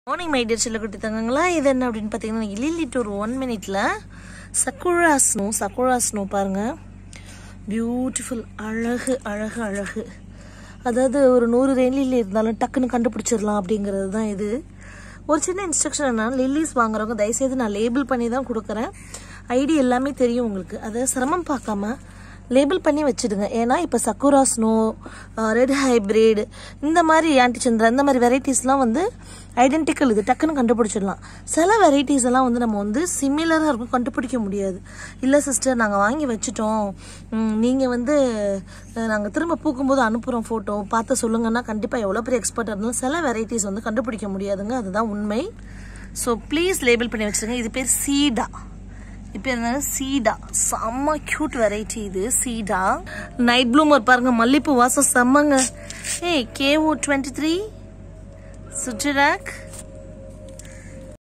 morning my dear செல்லக்குட்டி தங்கங்களா இது என்ன அப்படின்னு பார்த்தீங்கன்னா இலிலிட்டு ஒரு ஒன் மினிட்ல சக்குரா ஸ்னோ சக்குரா ஸ்னோ பாருங்க பியூட்டிஃபுல் அழகு அழகு அழகு அதாவது ஒரு நூறு ரெயிலில் இருந்தாலும் டக்குன்னு கண்டுபிடிச்சிடலாம் அப்படிங்கிறது தான் இது ஒரு சின்ன இன்ஸ்ட்ரக்ஷன் என்ன லில்லிஸ் வாங்குறவங்க தயவுசெய்து நான் லேபிள் பண்ணி தான் கொடுக்குறேன் ஐடி எல்லாமே தெரியும் உங்களுக்கு அதை சிரமம் பார்க்காம லேபிள் பண்ணி வச்சுடுங்க ஏன்னா இப்போ சக்குரா ஸ்னோ ரெட் ஹைப்ரிட் இந்த மாதிரி ஆன்டிச்சந்திரா இந்த மாதிரி வெரைட்டிஸ்லாம் வந்து ஐடென்டிக்கல் இது டக்குன்னு கண்டுபிடிச்சிடலாம் சில வெரைட்டிஸ் எல்லாம் வந்து நம்ம வந்து சிமிலராக இருக்கும் கண்டுபிடிக்க முடியாது இல்லை சிஸ்டர் நாங்கள் வாங்கி வச்சுட்டோம் நீங்கள் வந்து நாங்கள் திரும்ப பூக்கும்போது அனுப்புகிறோம் ஃபோட்டோ பார்த்து சொல்லுங்கன்னா கண்டிப்பாக எவ்வளோ பெரிய எக்ஸ்பர்ட்டாக இருந்தாலும் சில வெரைட்டிஸ் வந்து கண்டுபிடிக்க முடியாதுங்க அதுதான் உண்மை ஸோ ப்ளீஸ் லேபிள் பண்ணி வச்சுருங்க இது பேர் சீடா இப்போ என்ன சீடா செம்ம க்யூட் வெரைட்டி இது சீடா நைட் ப்ளூமர் பாருங்க மல்லிப்பூ வாசம் செம்மங்க ஏய் கேஓ டுவெண்ட்டி த்ரீ சுட்ராக்